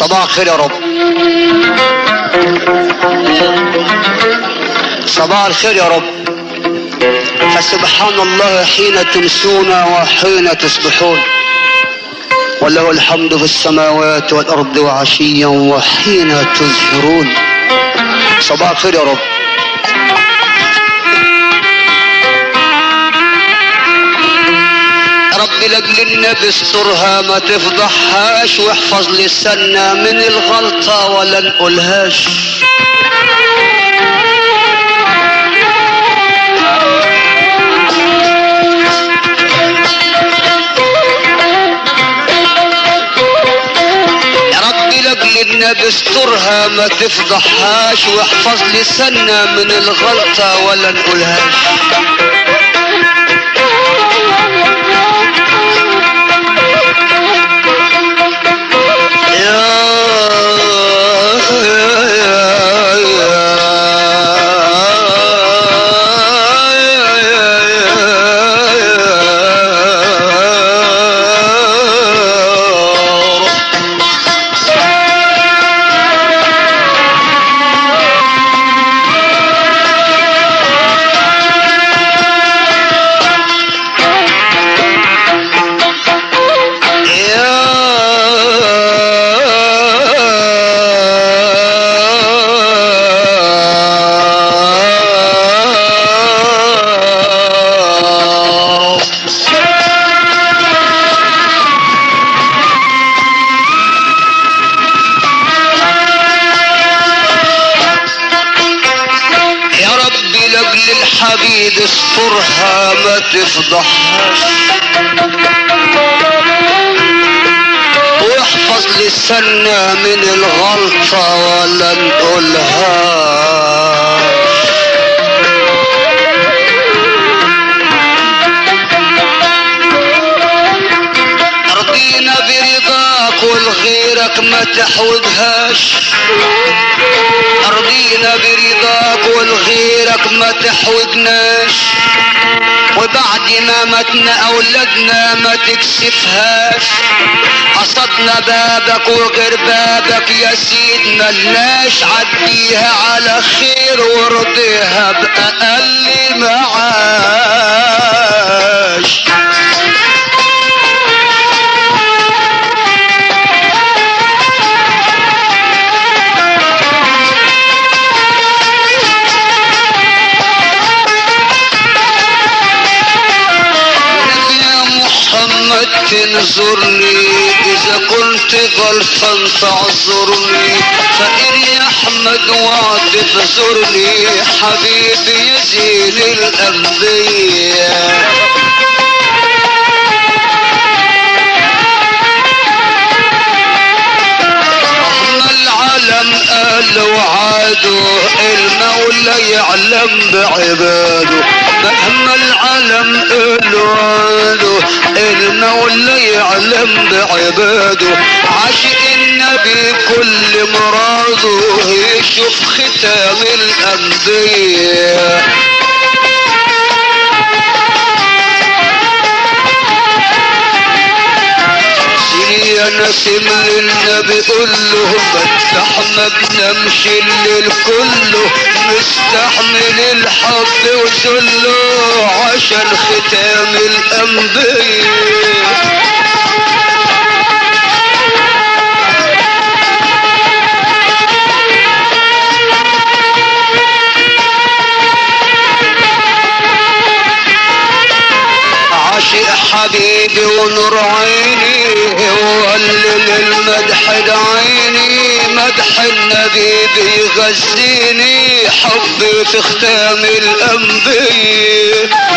صباح الخير يا رب صباح الخير يا رب فسبحان الله حين تمسون وحين تصبحون وله الحمد في السماوات والأرض وعشيا وحين تظهرون صباح الخير يا رب رب لاجل النبي استرها ما تفضحهاش واحفظ لساننا من الغلطة ولا نقولهاش يا رب لاجل النبي استرها ما تفضحهاش واحفظ لساننا من الغلطة ولا نقولهاش يا ربي لاجل الحبيب استرها ما تفضحهاش واحفظ لساننا من الغلطة ولا نقولهاش رضينا برضاك والغيرك ما تحوجهاش رضينا برضاك والغيرك ما تحوجناش وبعد ما متنا اولادنا ما تكسفهاش قصدنا بابك وغير بابك يا سيد ملناش عديها على خير وارضيها بأقل معاش يا محمد تنظرني إذا كنت غلطان تعذرني فإني أحمد وعد فزرني حبيبي يا زين الأنبياء مهما العالم قال وعاده المولى يعلم بعباده مهما العالم قال وعاده المولى يعلم بعباده عاشق النبي كل مراده يشوف ختام الأنبياء سيري يا نسيم للنبي قول له مفتح ما بنمشي الليل كله مستحمل الحب وذله عشان ختام الأنبياء عاشق حبيبي ونور عيني هو اللي للمدح دعيني مدح النبي بيغذيني حبي في ختام الأنبياء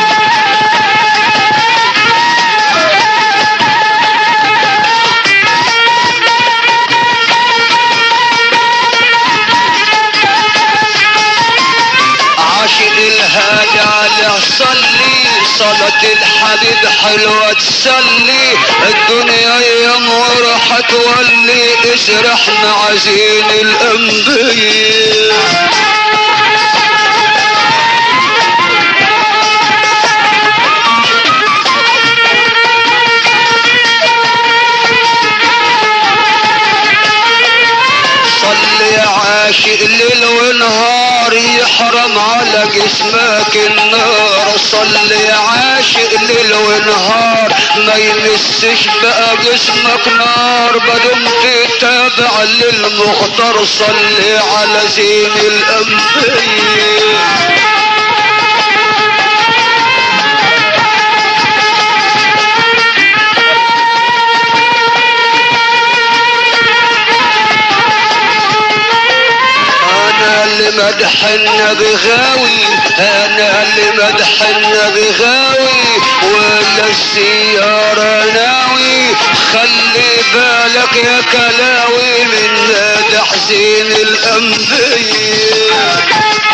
عاشق الهادي على صلي صلاة الحبيب حلوة تسلي الدنيا ايام وراح تولي اسرح مع زين الانبياء صلي يا عاشق ليل ونهار يحرم على جسمك النار صلي يا عاشق ليل ونهار ما يمسش بقى جسمك نار بدم تتابع للمختار صلي على زين الانبياء انا اللي مدح النبي غاوي انا اللي مدح النبي غاوي ولا السيارة ناوي خلي بالك يا كلاوي من مدح زين الانبياء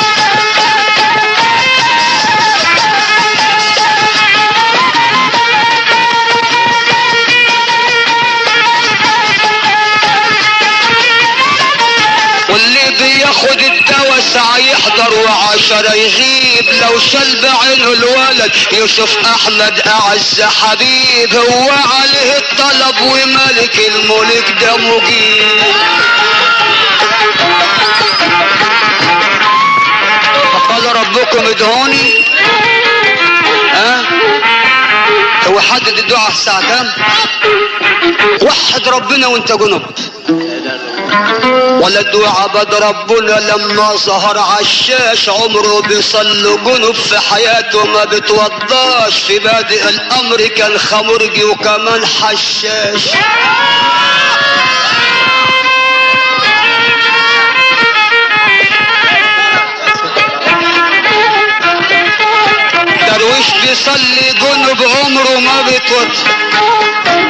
واللي بياخد الدواء ساعة يحضر وعشرة يغيب لو شل بعينه الولد يوسف احمد اعز حبيب هو عليه الطلب وملك الملك ده مجيب فقال ربكم ادعوني ها هو حدد الدعاء الساعة كام وحد ربنا وانت جنب ولد وعبد ربنا لما ظهر عشاش عمره بيصلوا جنوب في حياته ما بتوضاش في بادئ الامر كان خمرجي وكمان حشاش درويش بيصلي جنوب عمره ما بتوضى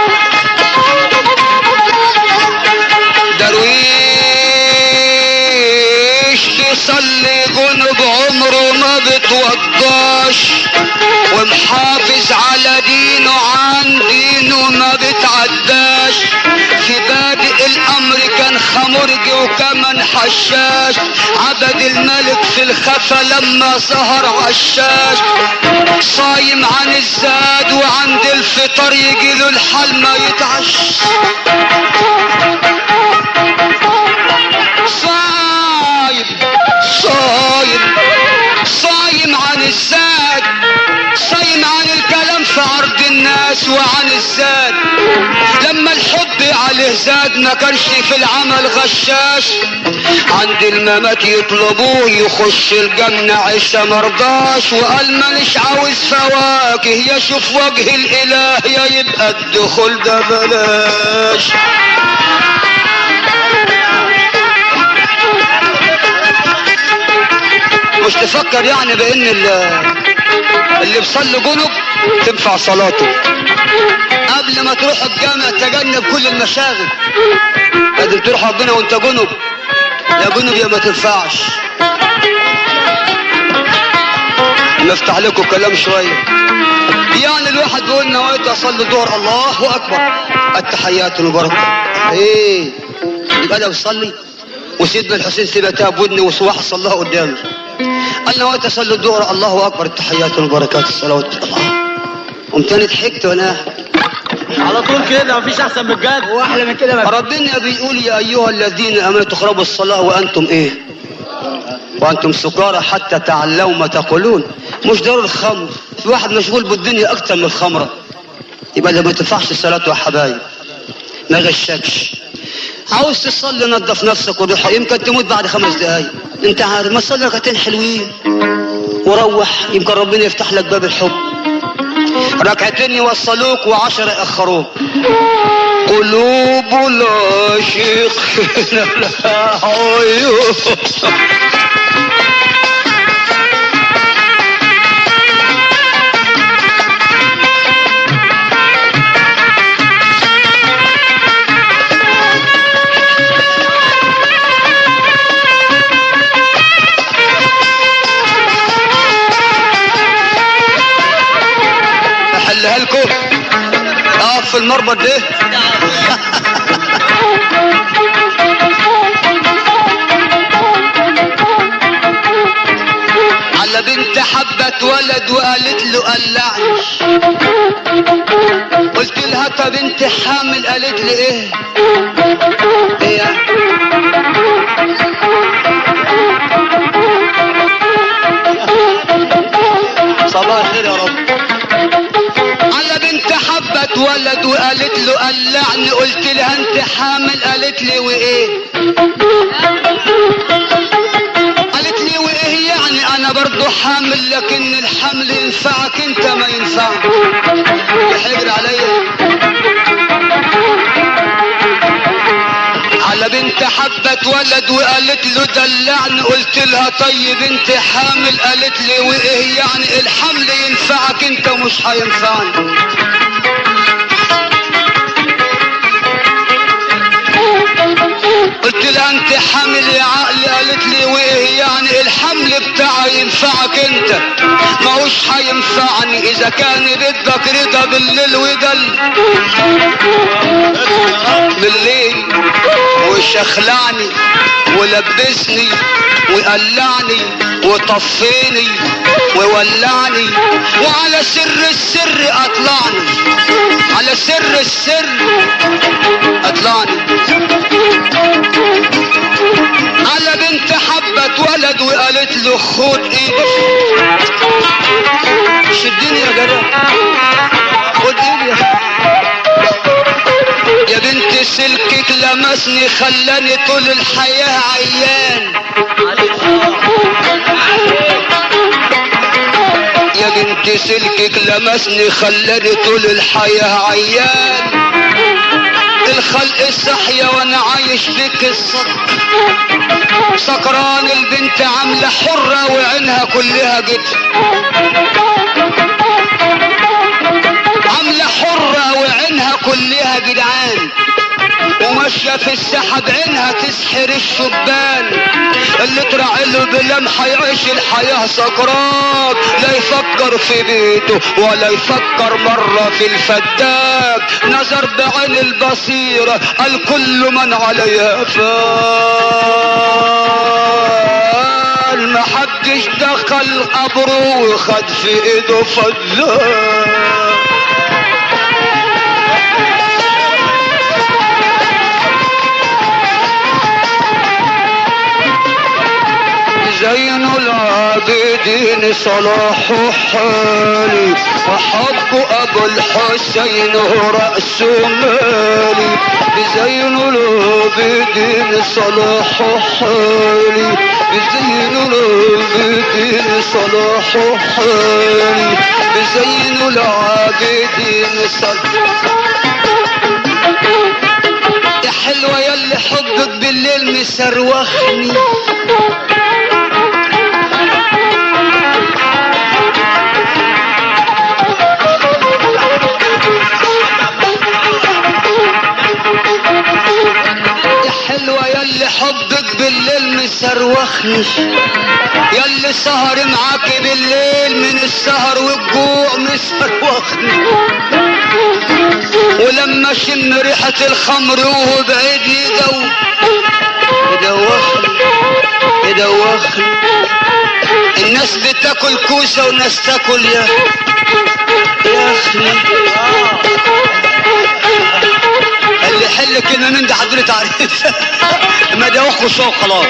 درويش بيصلي جنوب عمره ما بتوضاش ومحافظ على دينه عن دينه ما بتعداش في بادئ الامر كان خمرجي وكمان حشاش عبد الملك في الخفا لما ظهر عشاش صايم عن الزاد وعند الفطر يجي له الحال ما يتعش صايم صايم صايم عن الزاد صايم عن الكلام في عرض الناس وعن الزاد لما الحب عليه زاد ما كانش في العمل غشاش عند الممات يطلبوه يخش الجنة عيسى مرضاش وقال مانيش عاوز فواكه يشوف وجه الاله يا يبقى الدخول ده بلاش مش تفكر يعني بان ال- اللي بيصلي جنب تنفع صلاته قبل ما تروح الجامع تجنب كل المشاغل لازم تروح ربنا وانت جنب يا جنب يا ما تنفعش نفتح لكم كلام شويه يعني الواحد بيقول نويت اصلي الظهر الله اكبر التحيات والبركه ايه يبقى ده بيصلي وسيدنا الحسين سيبتها بودني وصواح صلاه قدامي قال نويت اصلي الظهر الله اكبر التحيات والبركات الصلوات الله قمت انا ضحكت وانا على طول كده مفيش احسن من الجد هو احلى من كده ما ربنا بيقول يا ايها الذين امنوا تقربوا الصلاه وانتم ايه وانتم سكارى حتى تعلموا ما تقولون مش ضروري الخمر في واحد مشغول بالدنيا اكتر من الخمره يبقى ده ما تنفعش الصلاه يا حبايب ما غشكش عاوز تصلي نظف نفسك وروح يمكن تموت بعد خمس دقايق انت عارف ما تصلي ركعتين حلوين وروح يمكن ربنا يفتح لك باب الحب ركعتين يوصلوك وعشرة يأخروك قلوب العاشقين لها عيون احلها لكم اقف في المربط ده على بنت حبت ولد وقالت له قلعني قلت لها طب انت حامل قالت لي ايه ايه ولد وقالت له قلعني قلت لها انت حامل قالت لي وايه قالت لي وايه يعني انا برضو حامل لكن الحمل ينفعك انت ما ينفعك يحجر عليا على بنت حبت ولد وقالت له دلعني قلت لها طيب انت حامل قالت لي وايه يعني الحمل ينفعك انت مش هينفعني قلت لها انت حامل يا عقل قالت لي وايه يعني الحمل بتاعي ينفعك انت ما هوش هينفعني اذا كان بدك رضا بالليل ودل بالليل وشخلعني ولبسني وقلعني وطفيني وولعني وعلى سر السر اطلعني على سر السر اطلعني على بنت حبت ولد وقالت له خد ايدي شدني يا جدع خد ايدي يا بنت سلكك لمسني خلاني طول الحياة عيان يا بنت سلكك لمسني خلاني طول الحياة عيان الخلق صحية وانا عايش فيك الصدق سكران البنت عاملة حرة وعينها كلها جد عاملة حرة وعينها كلها جدعان وماشية في الساحة بعينها تسحر الشبان اللي طلع له بلمحة يعيش الحياة سكران لا يفكر في بيته ولا يفكر مرة في الفداد نظر بعين البصيرة قال كل من عليها فان محدش دخل قبره وخد في ايده فدان زين العابدين صلاح حالي وحب ابو الحسين رأس مالي بزين العابدين صلاح حالي بزين العابدين صلاح حالي بزين العابدين صلاح يا حلوة يلي حبك بالليل مسروخني يا حلوة يلي حبك بالليل مسروخني يلي سهر معاكي بالليل من السهر والجوع مسروخني ولما شم ريحة الخمر وهو بعيد يدو يدوخني يدوخني الناس بتاكل كوسة وناس تاكل يا يا اخي اللي حل كلمة من ده حضرتك تعريف ما ده وخ وشوق خلاص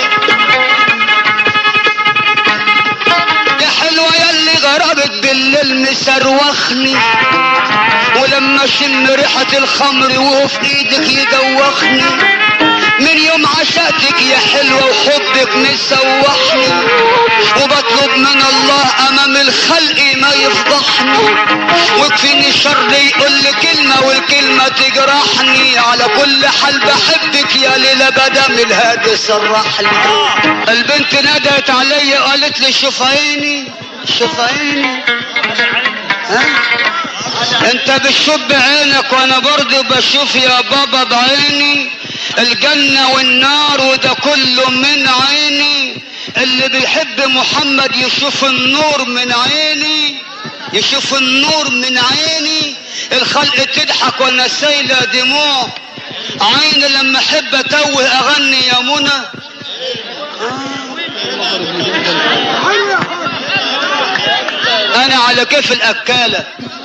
يا حلوة يلي غربت بالليل مسروخني ولما شم ريحة الخمر وهو في ايدك يدوخني من يوم عشقتك يا حلوة وحبك مسوحني وبطلب من الله امام الخلق ما يفضحني وكفيني شر يقول لي كلمة والكلمة تجرحني على كل حال بحبك يا ليلى بدم الهادي صرح لي البنت ندت عليا وقالت لي شوف عيني شوف عيني ها انت بتشوف بعينك وانا برضه بشوف يا بابا بعيني الجنة والنار وده كله من عيني اللي بيحب محمد يشوف النور من عيني يشوف النور من عيني الخلق تضحك وانا سايلة دموع عيني لما احب اتوه اغني يا منى انا على كيف الاكالة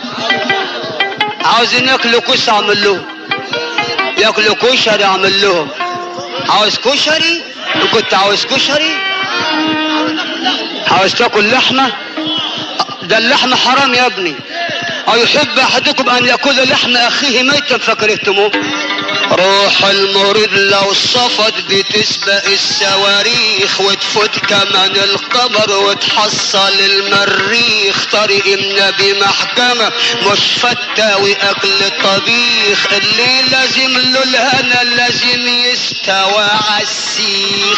عاوزين ياكلوا كوس اعمل لهم ياكلوا كشري اعمل لهم عاوز كشري كنت عاوز كشري عاوز تاكل لحمة ده اللحمة حرام يا ابني أو يحب أحدكم أن يأكل لحم أخيه ميتا فكرهتموه روح المريض لو صفت بتسبق الصواريخ وتفوت كمان القمر وتحصل المريخ طريق النبي محكمة مش فتة وأكل طبيخ اللي لازم له الهنا لازم يستوى عالسيخ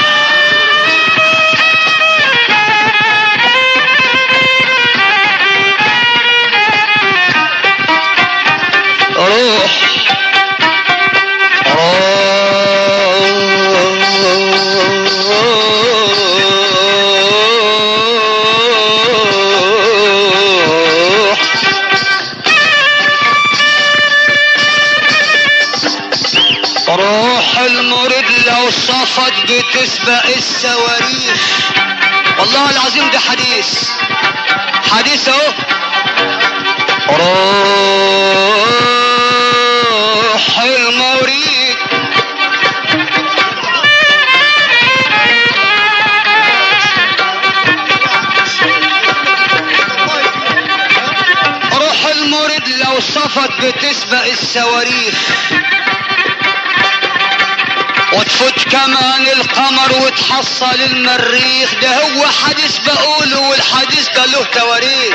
روح روح روح المريض لو صفت بتسبق الصواريخ والله العظيم ده حديث حديث اهو روح المريض روح المريض لو صفت بتسبق الصواريخ وتفوت كمان القمر وتحصل المريخ ده هو حديث بقوله والحديث ده له تواريخ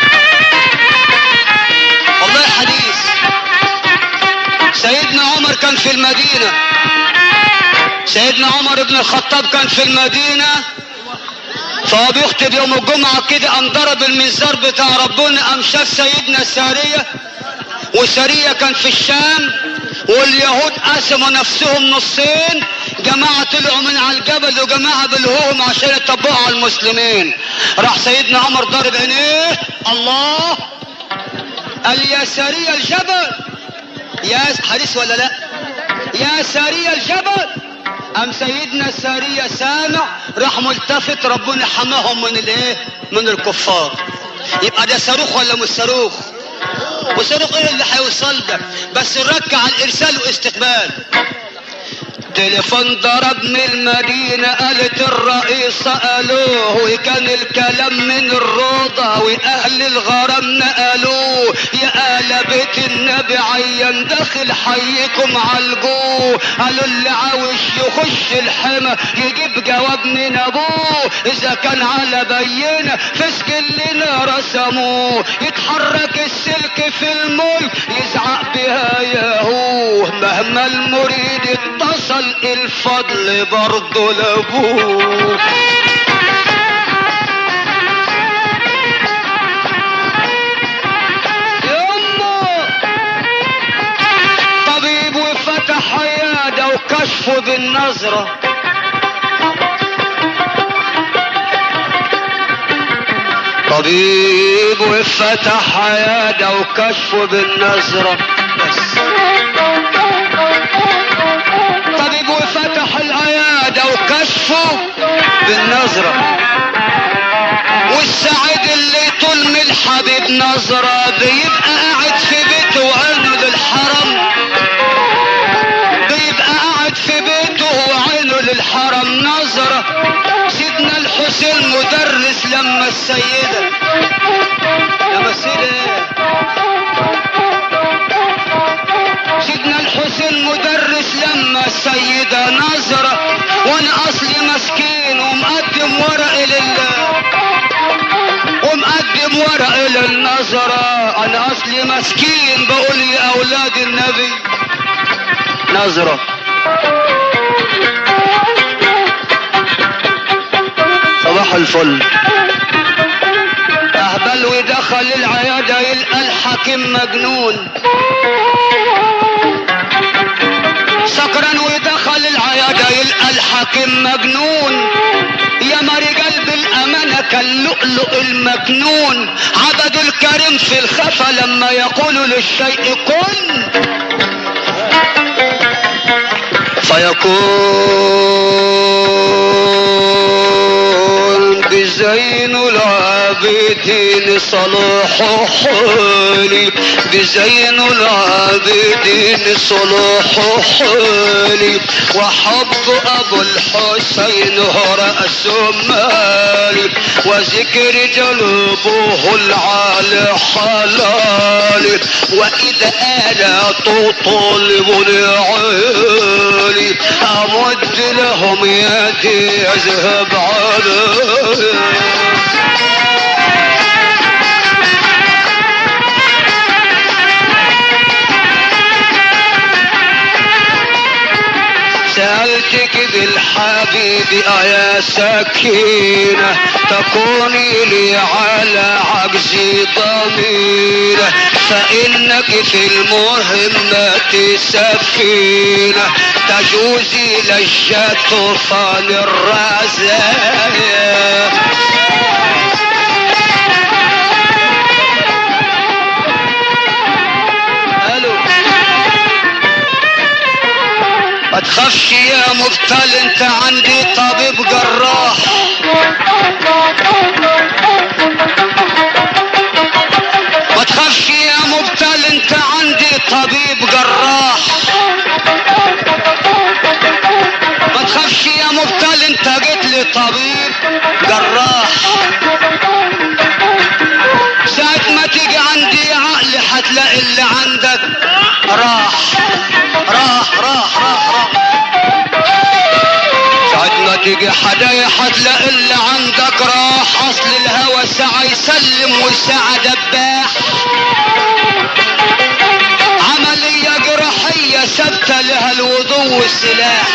والله حديث سيدنا عمر كان في المدينة سيدنا عمر بن الخطاب كان في المدينة فهو بيخطب يوم الجمعة كده قام ضرب المنزار بتاع ربنا قام شاف سيدنا سارية وسارية كان في الشام واليهود قسموا نفسهم نصين جماعة طلعوا من على الجبل وجماعة بالهوم عشان يطبقوا على المسلمين راح سيدنا عمر ضرب عينيه الله قال يا سارية الجبل يا حديث ولا لا يا سارية الجبل ام سيدنا سارية سامع راح ملتفت ربنا حماهم من الايه من الكفار يبقى ده صاروخ ولا مش صاروخ وصاروخ ايه اللي هيوصل ده بس نركع على الارسال واستقبال تليفون ضرب من المدينة قالت الرئيس قالوه وكان الكلام من الروضة واهل الغرام نقلوه يا آل بيت النبي عين داخل حيكم عالجوه قالوا اللي عاوش يخش الحمى يجيب جواب من ابوه اذا كان على بينة فسك لنا رسموه يتحرك السلك في الملك يزعق بها ياهوه مهما المريد اتصل الفضل برضه لابوه يما طبيب وفتح عيادة وكشفه بالنظرة طبيب وفتح عيادة وكشفه بالنظرة بس طبيب وفتح العيادة وكشفه بالنظرة والسعيد اللي طول من الحبيب نظرة بيبقى قاعد في بيته وعينه للحرم بيبقى قاعد في بيته وعينه للحرم نظرة سيدنا الحسين مدرس لما السيدة لما السيدة ايه سيدنا الحسين مدرس لما السيدة نظرة وانا اصلي مسكين ومقدم ورق لله ومقدم ورق للنظرة انا اصلي مسكين بقول يا اولاد النبي نظرة صباح الفل اهبل ودخل العيادة يلقى الحكيم مجنون سكران ودخل العيادة يلقى الحكيم مجنون يا مري قلب الأمانة كاللؤلؤ المكنون عبد الكريم في الخفا لما يقول للشيء كن فيكون بزين العابدين صلاح حالي بزين العابدين صلاح حالي وحب ابو الحسين هو رأس مالي وذكر جلبه العالي حلالي واذا انا طالب لعالي امد لهم يدي اذهب علي سألتك بالحبيب يا سكينة تكوني لي على عجزي ضميرة فإنك في المهمة سفينة تجوزي لجة طوفان الرزايا الو ما تخافش يا مبتل انت عندي طبيب جراح ما تخافش يا مبتل انت عندي طبيب جراح ما تخافش يا مبتل انت جيت لي طبيب جراح ساعة ما تيجي عندي عقل هتلاقي اللي عندك راح راح راح راح راح ساعة ما تيجي حدايا هتلاقي اللي عندك راح اصل الهوى ساعة يسلم وساعة دباح عملية جراحية ثابتة لها الوضوء والسلاح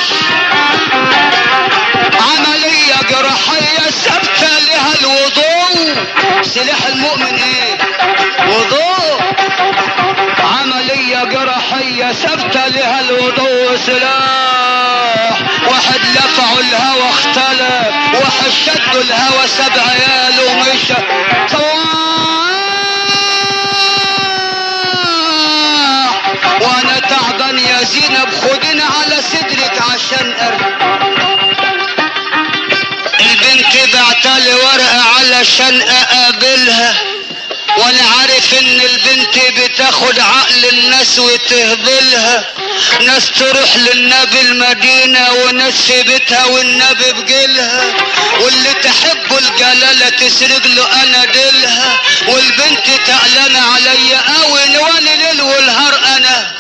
عملية جراحية ثابتة لها الوضوء سلاح المؤمن ايه وضوء عملية جراحية ثابتة لها الوضوء سلاح واحد لفعوا الهوى اختلف واحد شدوا الهوى سبع عيال ومشى صواح وانا تعبان يا زينب خدنا على صدرك عشان ارجع البنت بعتلي ورقة علشان اقابلها وانا عارف ان البنت بتاخد عقل الناس وتهبلها ناس تروح للنبي المدينة وناس في بيتها والنبي بجيلها واللي تحب الجلالة تسرق له انا ديلها والبنت تعلن عليا قوي وانا ليل والهار انا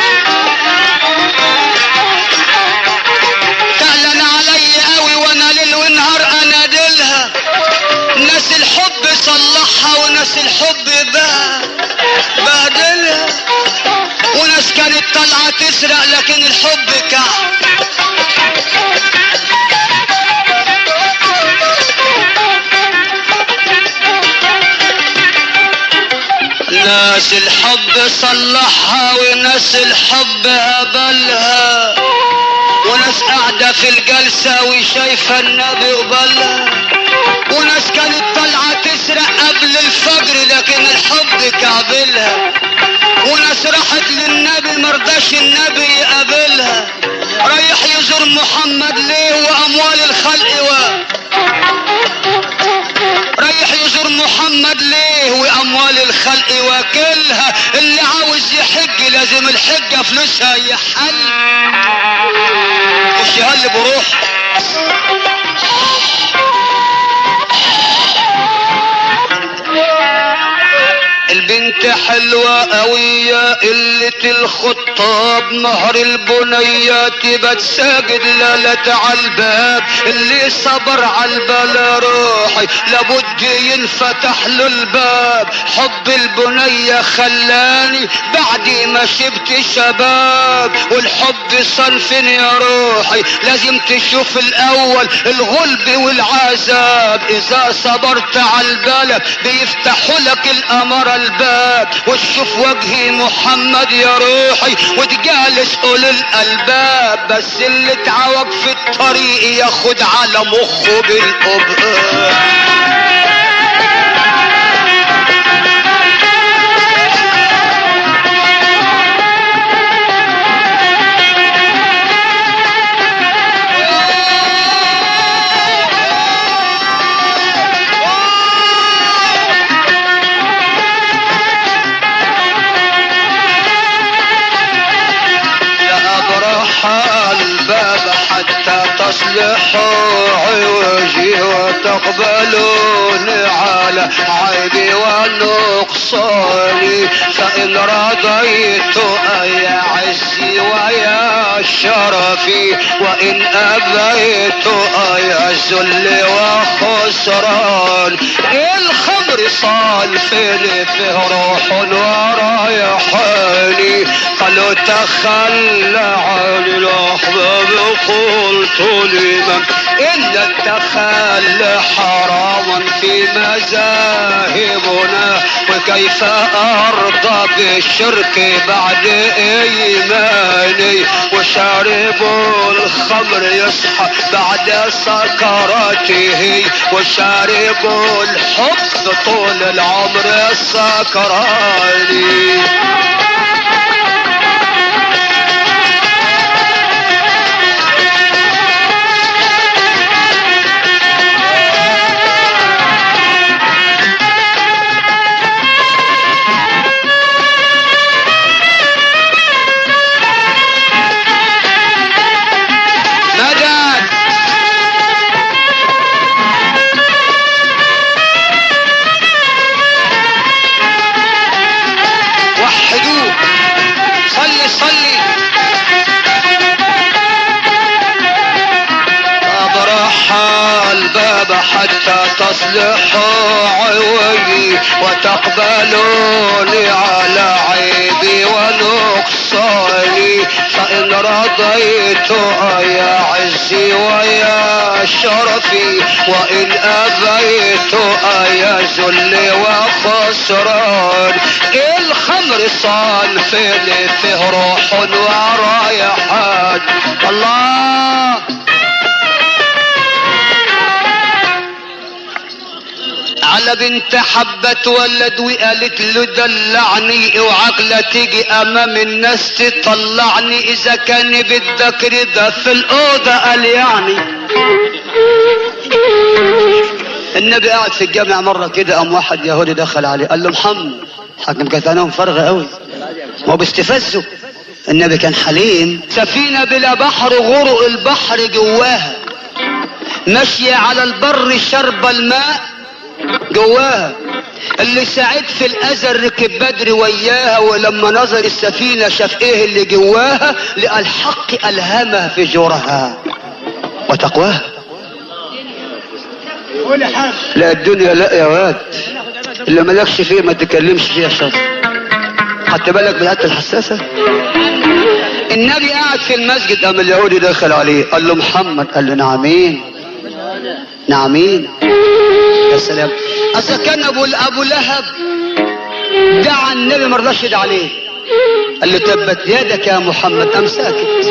تعلن عليا قوي وانا ليل ونهار انا ديلها ناس الحب صلحها وناس الحب بقى بهدلها وناس كانت طالعة تسرق لكن الحب كعب ناس الحب صلحها وناس الحب هبلها وناس قاعدة في الجلسة وشايفة النبي قبلها وناس كانت طالعة تسرق قبل الفجر لكن الحب كعبلها وناس راحت للنبي مرضاش النبي يقابلها رايح يزور محمد ليه واموال الخلق و رايح يزور محمد ليه واموال الخلق واكلها اللي عاوز يحج لازم الحجه فلوسها يحل مش يهل بروح البنت حلوة قوية قلة الخطاب نهر البنيات بتساجد لالة على الباب اللي صبر على البلا روحي لابد ينفتح له الباب حب البنية خلاني بعد ما شبت شباب والحب صنفن يا روحي لازم تشوف الاول الغلب والعذاب اذا صبرت على البلد بيفتحوا لك الامر الباب وتشوف وجهي محمد يا روحي وتجالس اول الالباب بس اللي اتعوج في الطريق ياخد على مخه بالقباب حتى تصلحوا عوجي وتقبلوني على عيبي ونقصاني فإن رضيت أيا عزي ويا شرفي وإن أبيت أيا ذل وخسران الخمر صال فيني فيه روح وريحاني قالوا تخلى عن الأحباب قلت لمن إن التخلى حراما في مذاهبنا وكيف أرضى بالشرك بعد إيماني وشارب الخمر يصحى بعد سكراته وشارب الحب طول العمر سكراني مدد وحدوه صلي صلي أبرح الباب حتى تصلحوا عوجي وتقبلوني على عيبي ونقصاني فإن رضيت يا عزي ويا شرفي وإن أبيت يا ذل وخسران الخمر صان فيني فيه روح وريحان الله على بنت حبت ولد وقالت له دلعني اوعك لا تيجي امام الناس تطلعني اذا كان بدك رضا في الاوضه قال يعني النبي قاعد في الجامع مره كده قام واحد يهودي دخل عليه قال له محمد حاكم كانت عينهم فارغه قوي ما هو بيستفزوا النبي كان حليم سفينه بلا بحر غرق البحر جواها ماشيه على البر شرب الماء جواها اللي سعيد في الازل ركب بدر وياها ولما نظر السفينه شاف ايه اللي جواها لقى الحق الهمها في جورها وتقواها قول يا حاج لا الدنيا لا يا واد اللي مالكش فيه ما تتكلمش فيه يا شاطر خدت بالك من الحته الحساسه النبي قاعد في المسجد قام اليهودي دخل عليه قال له محمد قال له نعمين نعمين يا سلام اصل كان ابو ابو لهب دعا النبي ما رضاش يدعي عليه قال له تبت يدك يا محمد قام ساكت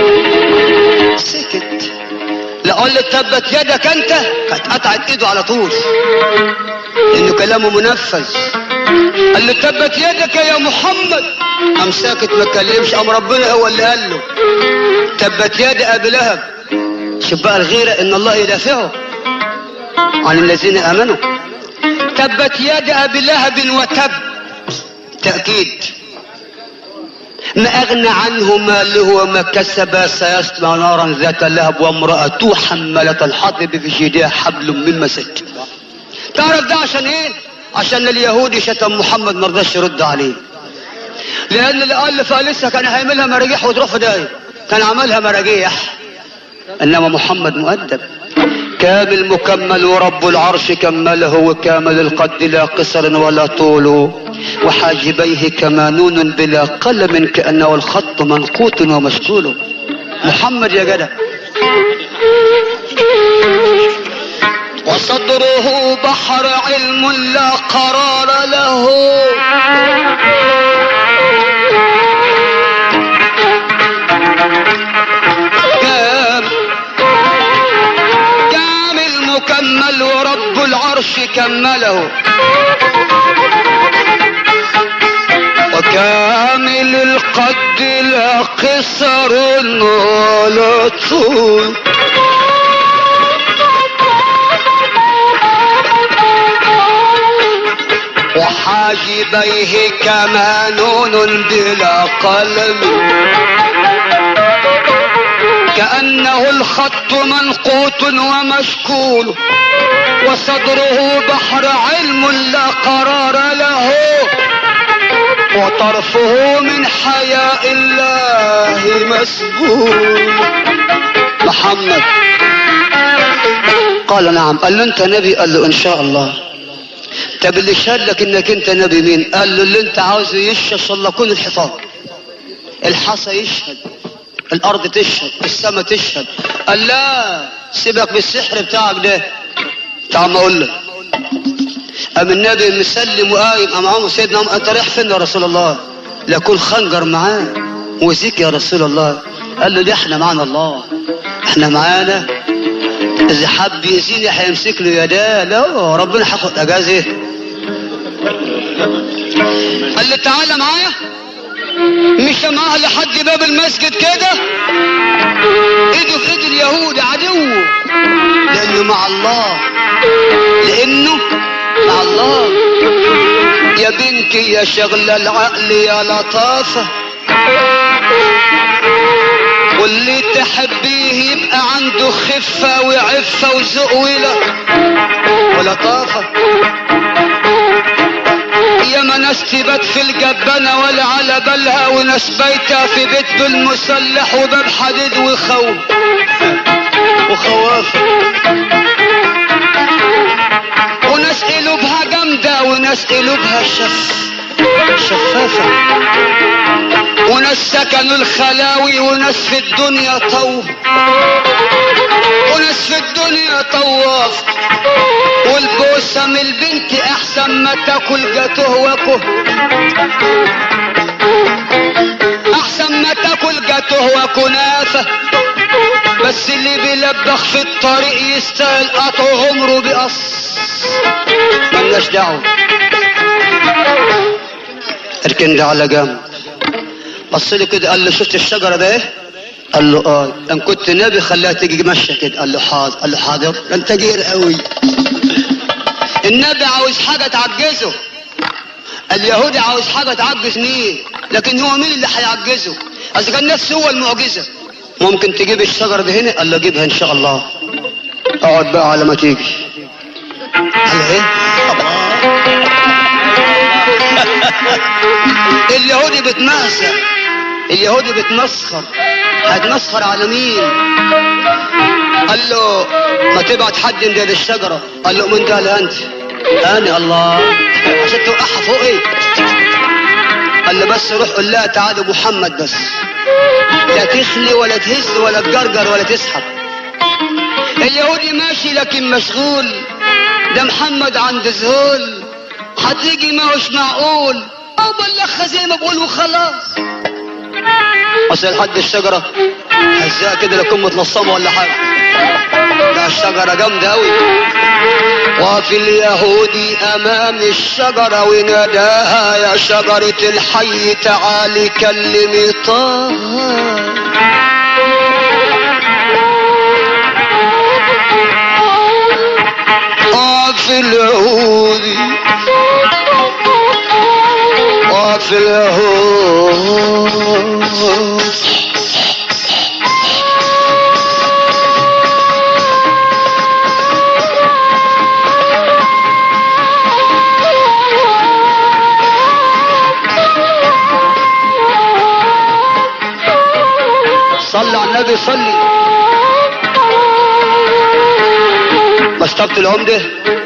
سكت لا قال له تبت يدك انت كانت قطعت ايده على طول لانه كلامه منفذ قال له تبت يدك يا محمد قام ساكت ما اتكلمش قام ربنا هو اللي قال له تبت يد ابي لهب شوف بقى الغيره ان الله يدافعه عن الذين امنوا تبت يد ابي لهب وتب تاكيد ما اغنى عنه ماله وما كسب سيصلى نارا ذات لهب وامراته حمله الحطب في جيدها حبل من مسد تعرف ده عشان ايه عشان اليهودي شتم محمد ما رضاش يرد عليه لان اللي الف لسه كان هيعملها مراجيح وتروح في داهيه كان عملها مراجيح انما محمد مؤدب كامل مكمل ورب العرش كمله وكامل القد لا قصر ولا طول وحاجبيه كمانون بلا قلم كأنه الخط منقوط ومشكول محمد يا جدع وصدره بحر علم لا قرار له كام كامل مكمل ورب العرش كمله وكامل القد لا قصر ولا طول وحاجبيه كمانون بلا قلم كأنه الخط منقوط ومشكول وصدره بحر علم لا قرار له وطرفه من حياء الله مسبول محمد قال نعم قال له انت نبي قال له ان شاء الله طب اللي شهد لك انك انت نبي مين قال له اللي انت عاوزه يشهد صلى كل الحفاظ الحصى يشهد الارض تشهد السماء تشهد قال لا سيبك بالسحر بتاعك ده تعال ما اقول لك قام النبي مسلم وقايم قام عمر سيدنا عمر انت رايح فين يا رسول الله لا كل خنجر معاه وزيك يا رسول الله قال له ده احنا معانا الله احنا معانا اذا حب يأذيني هيمسك له يداه لا ربنا هياخد اجازه قال له تعالى معايا مشى معاه لحد باب المسجد كده ايده في ايد اليهود عدوه لانه مع الله لانه مع الله يا بنتي يا شغل العقل يا لطافة واللي تحبيه يبقى عنده خفة وعفة وذوق ولا ولطافة يا ما ناس تبات في الجبانة ولا على بالها وناس بايتة في بيت بالمسلح وباب حديد وخوف وخوافة وناس قلوبها جامدة وناس قلوبها شف شفافة وناس سكنوا الخلاوي وناس في الدنيا طو وناس في الدنيا طواف والبوسة من البنت احسن ما تاكل جاتوه وكه احسن ما تاكل جاتوه وكنافة بس اللي بيلبخ في الطريق يستاهل قطع عمره بقص ملناش دعوة اركن ده على جنب بص لي كده قال له شفت الشجرة ده ايه؟ قال له اه ان كنت نبي خليها تيجي ماشية كده قال له حاضر قال له حاضر ده انت جير قوي النبي عاوز حاجة تعجزه اليهودي عاوز حاجة تعجز مين لكن هو مين اللي هيعجزه اذا كان نفسه هو المعجزة ممكن تجيب الشجرة دي هنا قال له جيبها ان شاء الله اقعد بقى على ما تيجي قال ايه اليهودي بتمهزأ اليهودي بتمسخر هتمسخر على مين قال له ما تبعت حد من دي الشجرة قال له من قال انت انا الله عشان توقعها فوق ايه قال له بس روح قول لها تعالى محمد بس لا تخلي ولا تهز ولا تجرجر ولا تسحب اليهودي ماشي لكن مشغول ده محمد عند ذهول هتيجي ما هوش معقول او بلغها زي ما بقول وخلاص وصل لحد الشجرة هزاها كده لكم متلصمة ولا حاجة ده الشجرة جامدة أوي وفي اليهودي أمام الشجرة وناداها يا شجرة الحي تعالي كلمي طه وفي اليهودي وفي اليهود صلى على النبي صلي مسطبة العمدة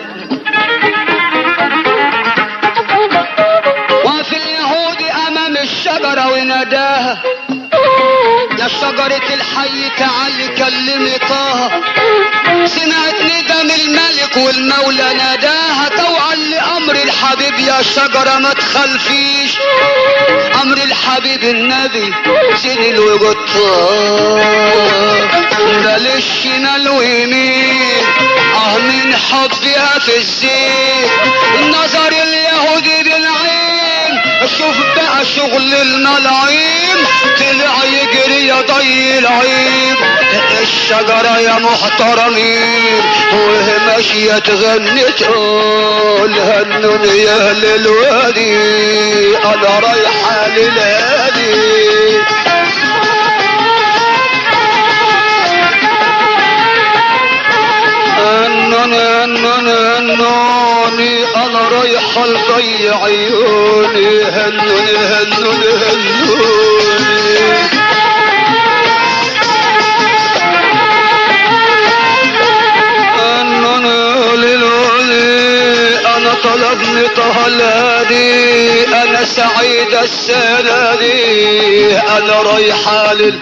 وفي اليهود امام الشجرة وناداها يا شجرة الحي تعالي كلمي طه سمعت ندم الملك والمولى ناداها طوعا لامر الحبيب يا شجرة ما تخلفيش امر الحبيب النبي سن الوجود ده للشمال ويمين اه من حبها في الزيت النظر اليهودي بالعين شوف بقى شغل الملاعين طلع يجري يا ضي العين الشجرة يا محترمين وهي ماشية تغني تقول هنوني يا اهل الوادي انا رايحة للهادي خلقي عيوني هنوني هنوني هنوني هنوني للولي انا طلبني طهلاني انا سعيد السنة دي انا رايحة لل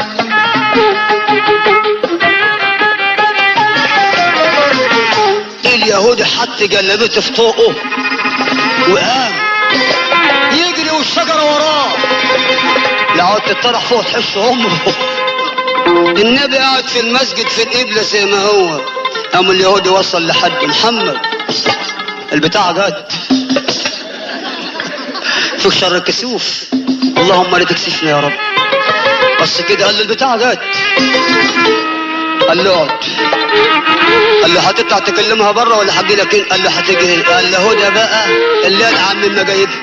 اليهودي حط جلبته في طوقه وقام يجري والشجرة وراه لو تطرح فوق تحس عمره النبي قاعد في المسجد في القبلة زي ما هو قام اليهودي وصل لحد محمد البتاع جت فيك شر الكسوف اللهم لا تكسفنا يا رب بس كده قال له البتاع جت قال له اقعد قال له هتطلع تكلمها بره ولا هجي لك إيه؟ قال له هتيجي هنا قال له هدى بقى اللي العم ما جايبها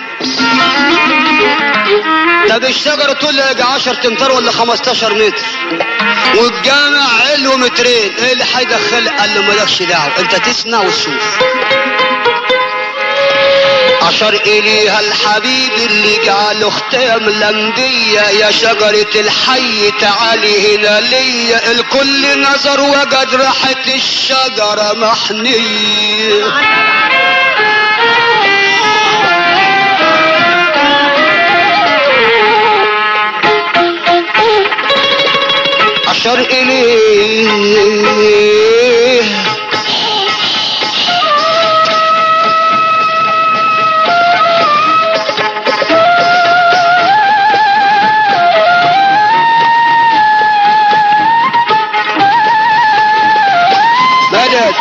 طب الشجره طول يجي 10 امتار ولا 15 متر والجامع علو مترين ايه اللي هيدخلها قال له مالكش دعوه انت تسمع وتشوف عشر إليها الحبيب اللي جعله ختام الأنبياء يا شجرة الحي تعالي هنا ليا الكل نظر وجد راحة الشجرة محنية عشر إليه مدد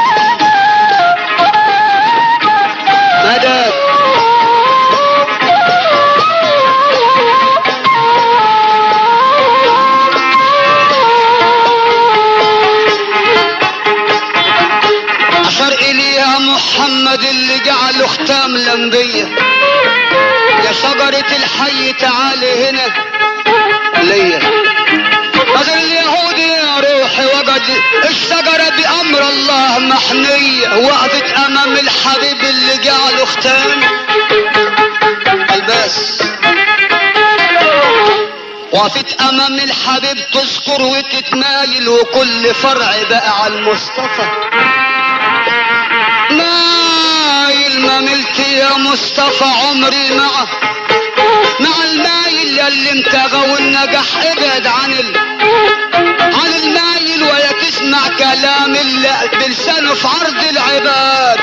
مدد أشار إليها محمد اللي جعله ختام الأنبياء يا شجرة الحي تعالي هنا ليا هذا اليهودي يا روحي وجد الشجرة بأمر الله محنية وقفت أمام الحبيب اللي جعله ختام الباس وقفت أمام الحبيب تذكر وتتمايل وكل فرع بقى على المصطفى مايل ما ملت يا مصطفى عمري معه مع المايل اللي انتغى والنجح ابعد عن ال... عن المايل ولا تسمع كلام اللي بلسانه في عرض العباد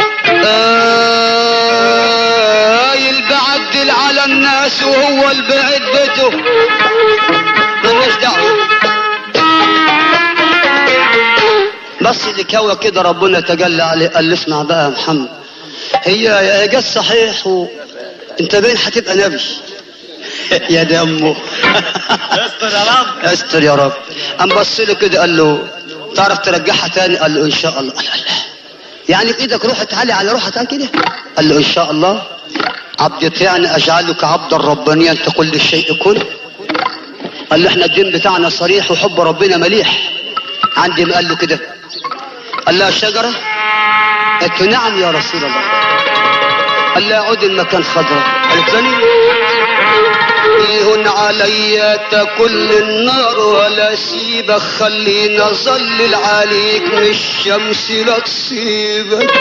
مايل بعدل على الناس وهو البعد بيته ملوش دعوه بس اللي كوى كده ربنا تجلى عليه قال له اسمع بقى يا محمد هي يا جت صحيح و... انت باين هتبقى نبي يا دمه استر يا رب استر يا رب قام بص له كده قال له تعرف ترجعها تاني قال له ان شاء الله قال له لا. يعني بايدك روح تعالي على روحها تعالي كده قال له ان شاء الله عبد يطيعني اجعلك عبدا ربانيا تقول للشيء كن قال له احنا الدين بتاعنا صريح وحب ربنا مليح عندي ما قال له كده قال لها الشجرة قالت له نعم يا رسول الله قال لها عود المكان خضراء قالت له ليه؟ يهون علي تكل النار ولا سيبك خليني اظلل عليك من الشمس لا تصيبك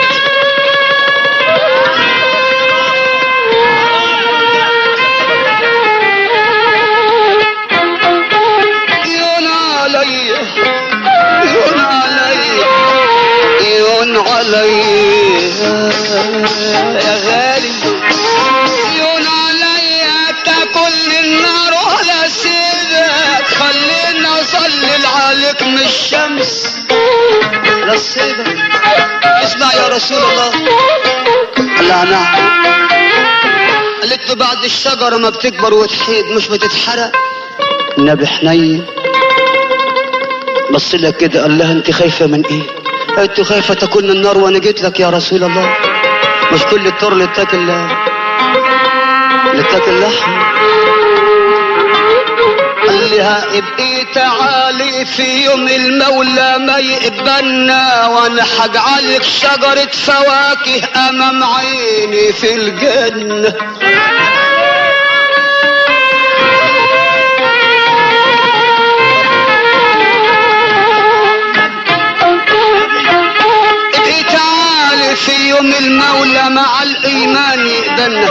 يهون علي يهون علي يهون علي يا غالي يهون علي تاكل النار ولا سيبك خلينا اظلل عليك من الشمس لا سيبك اسمع يا رسول الله لا نعم قالت له بعد الشجرة ما بتكبر وتحيد مش بتتحرق النبي حنين بص لك كده قال لها انت خايفة من ايه قالت له خايفة تكون النار وانا جيت لك يا رسول الله مش كل الطر اللي تاكل اللي تاكل لحم قال لها ابقي تعالي في يوم المولى ما يقبلنا وانا حجعلك شجرة فواكه امام عيني في الجنة ابقي تعالي في يوم المولى مع الايمان يقبلنا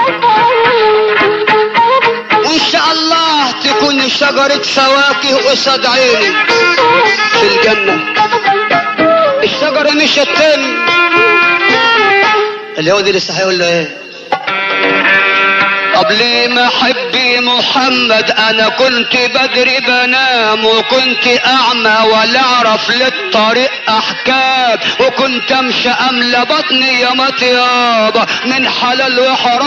وان شاء الله تكون شجرة فواكه قصاد عيني في الجنة الشجرة مش التاني اليهود لسه هيقول له ايه قبل ما احبي محمد انا كنت بدري بنام وكنت اعمى ولا اعرف للطريق احكام وكنت امشي املى بطني يا مطيابة من حلال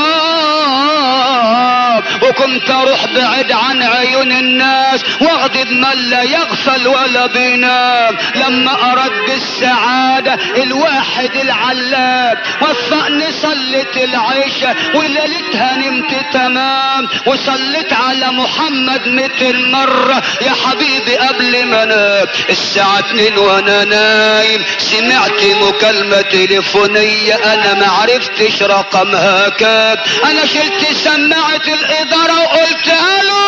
وحرام وكنت اروح بعيد عن عيون الناس واغضب من لا يغفل ولا بينام لما ارد بالسعادة الواحد العلاب وفقني صلت العيشة وليلتها نمت تمام وصليت على محمد مئة مرة يا حبيبي قبل ما انام الساعة اتنين وانا نايم سمعت مكالمة تليفونية انا معرفتش رقمها كام انا شلت سماعة الادارة وقلت الو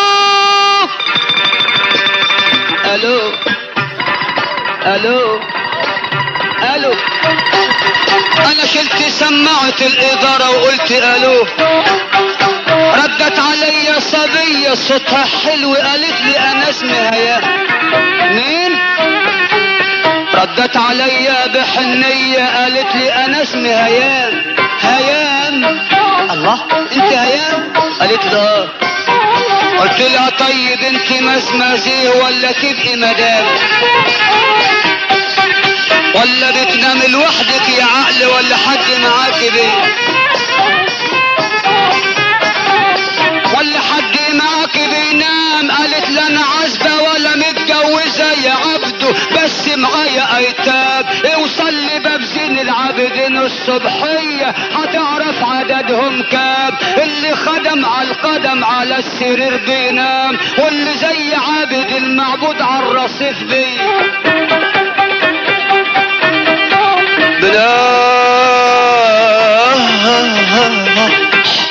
الو الو الو انا شلت سماعة الادارة وقلت الو ردت علي صبية صوتها حلو قالت لي انا اسمي هيا مين ردت علي بحنية قالت لي انا اسمي هيام هيام الله انت هيام قالت لي اه قلت لها طيب انت مزمزيه ولا تبقي مدام ولا بتنام لوحدك يا عقل ولا حد معاك بيه ولا حد معاك بينام قالت لا انا عازبه ولا متجوزه يا عبده بس معايا ايتام اوصل لي باب زين العابدين الصبحيه هتعرف عددهم كام اللي خدم على القدم على السرير بينام واللي زي عابد المعبود على الرصيف بيه بلا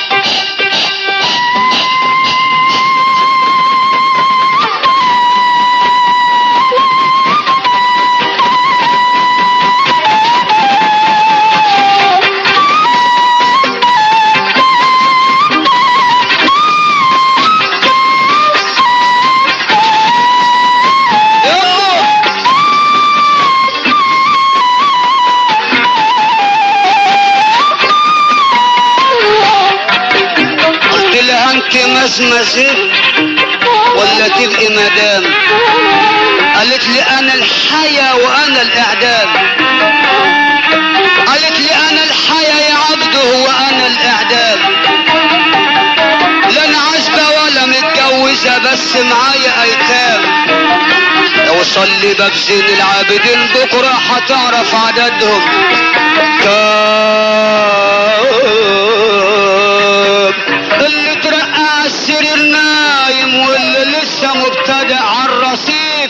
يلا قلت لها انت مزمزة ولا تبقي مدام قالت لي انا الحياة وانا الاعدام قالت لي انا الحياة يا عبده وانا الاعدام لا انا عازبة ولا متجوزة بس معايا ايتام اوصل لي باب زين العابدين بكرة هتعرف عددهم كام اللي ترقى على السرير نايم واللي لسه مبتدئ على الرصيف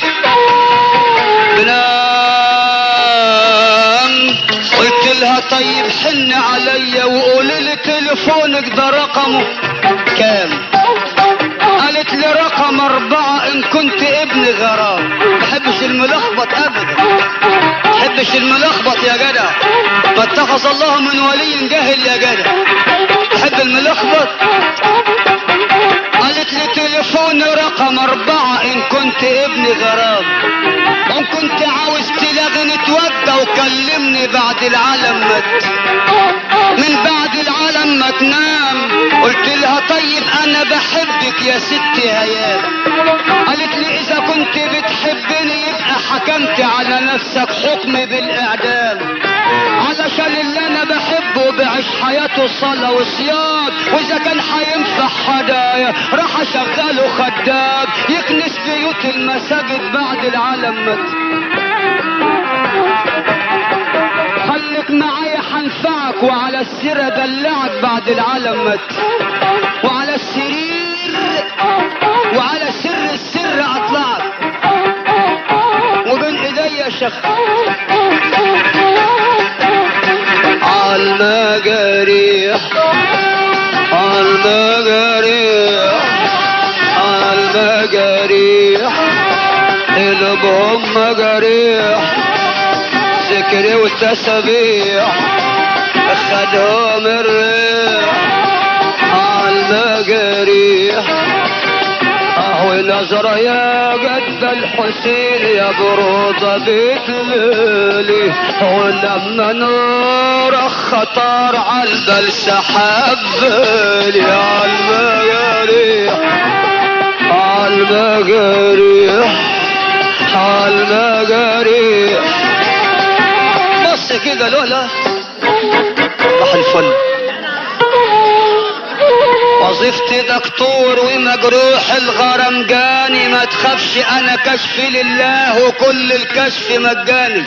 بنام قلت لها طيب حن عليا وقولي لي تليفونك ده رقمه كام قالت لي رقم أربعة إن كنت ابن غرام بحبش الملخبط أبدا بحبش الملخبط يا جدع ما اتخذ الله من ولي جاهل يا جدع تحب الملخبط قالت لي تليفون رقم أربعة إن كنت ابن غرام وإن كنت عاوز تلاغي نتودى وكلمني بعد العالم مت من بعد العالم ما تنام قلت لها طيب انا بحبك يا ستي هيام قالت لي اذا كنت بتحبني يبقى حكمت على نفسك حكم بالاعدام علشان اللي انا بحبه بعيش حياته صلاة وصيام واذا كان هينفع هدايا راح اشغله خدام يكنس بيوت المساجد بعد العالم مت خليك معايا حنفعك وعلى السيرة دلعك بعد العالم مت وعلى السرير وعلى سر السر قلوبهم مجاريح ذكري وتسابيح خدهم الريح عالمجاريح اهو نظرة يا جد الحسين يا بروضة بيت ليلي ولما نور خطر عالبال سحب بالي عالمجاريح عالمجاريح عالمجاريح بص كده لولا راح الفل وظيفتي دكتور ومجروح الغرم جاني ما تخافش انا كشفي لله وكل الكشف مجاني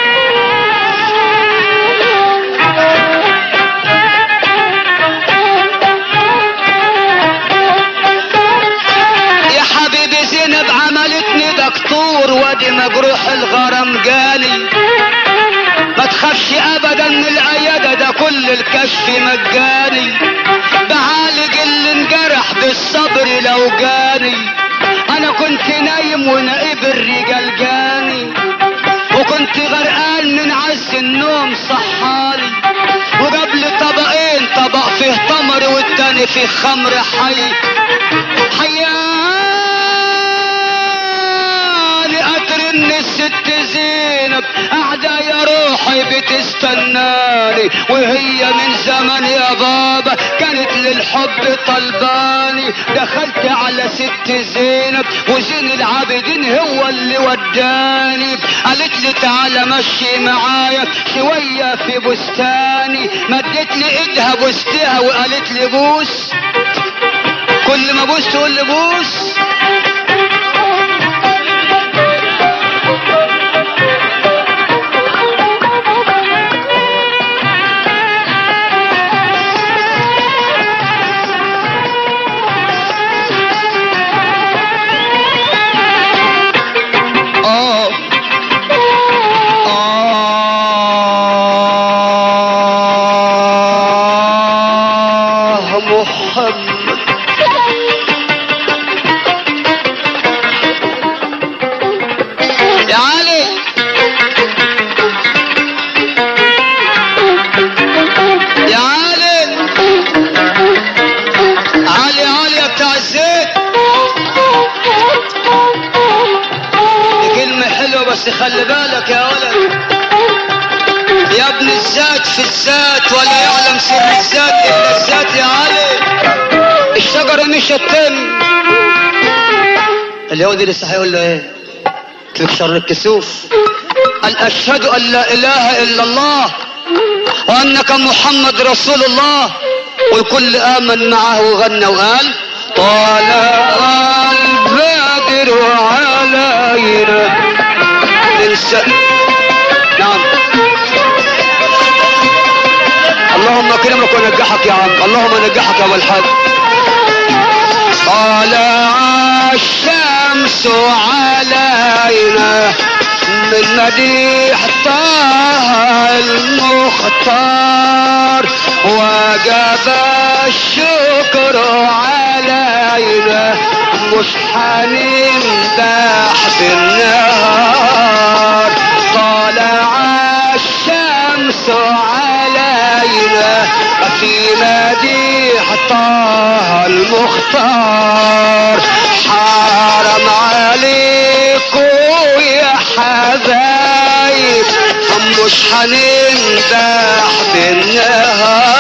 يا حبيبي زينب عملتني دكتور وادي مجروح الغرم جاني ما تخافش ابدا من العيادة ده كل الكشف مجاني بعالج اللي انجرح بالصبر لو جاني انا كنت نايم ونائب الرجال جاني وكنت غرقان من عز النوم صحالي وجاب لي طبقين طبق فيه تمر والتاني فيه خمر حي حياني اترن الست زينب قاعدة يا روحي بتستناني وهي من زمان يا بابا كانت للحب طلباني دخلت على ست زينب وزين العابدين هو اللي وداني قالت لي تعالى مشي معايا شوية في بستاني مدت لي ايدها بوستها وقالت لي بوس كل ما بوس تقول لي بوس آه آه محمد يا علي يا علي علي علي يا بتاع الزيت دي كلمة حلوة بس خلي بالك يا ولد يا ابن الذات في الذات ولا يعلم سر الذات الا الذات يا علي الشجرة مش التم اليهودي لسه هيقول له ايه تلك شر الكسوف قال اشهد ان لا اله الا الله وانك محمد رسول الله والكل امن معه وغنى وقال طلع البدر علينا ننسى نعم اللهم اكرمك ونجحك يا عم اللهم نجحك يا ابو الحاج طلع الشمس علينا من مديح طه المختار وجب الشكر علينا مش هنمدح بالنهار طلع الشمس علينا في مديح طه المختار حرم عليكم يا حبايب مش هنمدح بالنهار